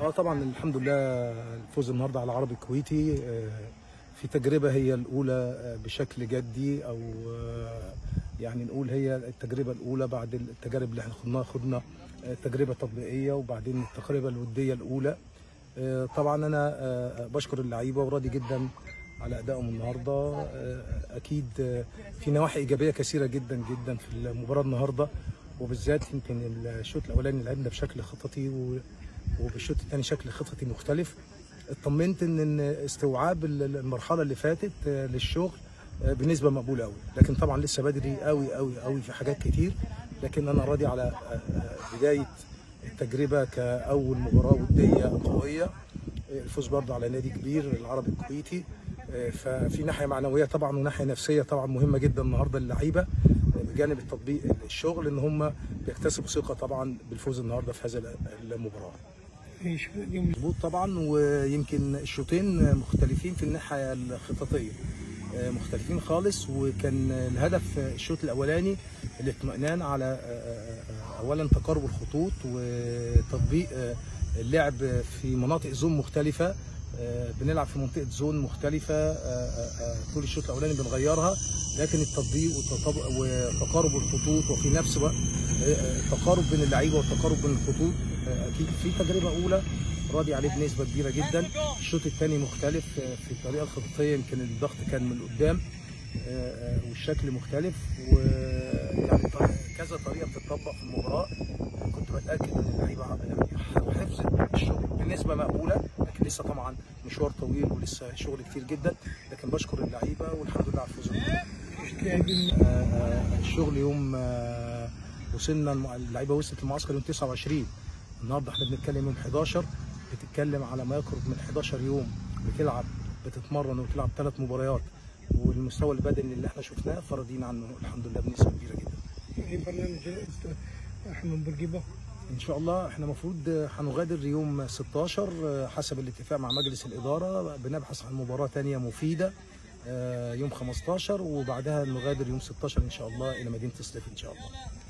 اه طبعا الحمد لله الفوز النهارده على العربي الكويتي آه، في تجربه هي الاولى آه، بشكل جدي او آه، يعني نقول هي التجربه الاولى بعد التجارب اللي احنا خدناها خدنا آه، تجربه تطبيقيه وبعدين التجربه الوديه الاولى آه، طبعا انا آه، بشكر اللعيبه وراضي جدا على ادائهم النهارده آه، اكيد آه، في نواحي ايجابيه كثيره جدا جدا في المباراه النهارده وبالذات يمكن الشوط الاولاني لعبنا بشكل خططي و- وبالشوط الثاني شكل خططي مختلف اطمنت ان إن استوعاب ال- المرحله اللي فاتت آه، للشغل آه، بنسبه مقبوله قوي لكن طبعا لسه بدري قوي قوي قوي في حاجات كتير لكن انا راضي على آه، آه، بدايه التجربه كاول مباراه وديه قويه آه، الفوز برضه على نادي كبير العربي الكويتي آه، ففي ناحيه معنويه طبعا وناحيه نفسيه طبعا مهمه جدا النهارده للعيبه آه، بجانب التطبيق الشغل ان هم بيكتسبوا ثقه طبعا بالفوز النهارده في هذا المباراه ايش اليوم مظبوط طبعا ويمكن الشوطين مختلفين في الناحيه الخططيه آه، مختلفين خالص وكان الهدف الشوط الاولاني الاطمئنان على آه، آه، آه، اولا تقارب الخطوط وتطبيق آه، اللعب في مناطق زون مختلفه آه، بنلعب في منطقه زون مختلفه آه، آه، آه، طول الشوط الاولاني بنغيرها لكن التطبيق والتطب- وتقارب الخطوط وفي نفس الوقت آه، آه، التقارب بين اللعيبه والتقارب بين الخطوط آه، اكيد في تجربه اولى راضي عليه بنسبه كبيره جدا الشوط الثاني مختلف آه، في الطريقه الخططيه يمكن الضغط كان من قدام آه، آه، والشكل مختلف ويعني ط- كذا طريقه بتطبق في المباراه كنت بتاكد ان اللعيبه يعني حفظت الشغل بنسبه مقبوله لكن لسه طبعا مشوار طويل ولسه شغل كتير جدا لكن بشكر اللعيبه والحمد لله على الفوز ايش تلاعبين آه، آه، الشغل يوم آه، وصلنا الم- اللعيبه وصلت المعسكر يوم 29 النهارده احنا بنتكلم يوم 11 بتتكلم على ما يقرب من 11 يوم بتلعب بتتمرن وتلعب ثلاث مباريات والمستوى البدني اللي احنا شفناه فرضين عنه الحمد لله بنسبه كبيره جدا. في برنامج احمد بورقيبه ان شاء الله احنا المفروض هنغادر يوم 16 آه، حسب الاتفاق مع مجلس الاداره بنبحث عن مباراه ثانيه مفيده آه، يوم 15 وبعدها نغادر يوم 16 ان شاء الله الى مدينه الصيف ان شاء الله.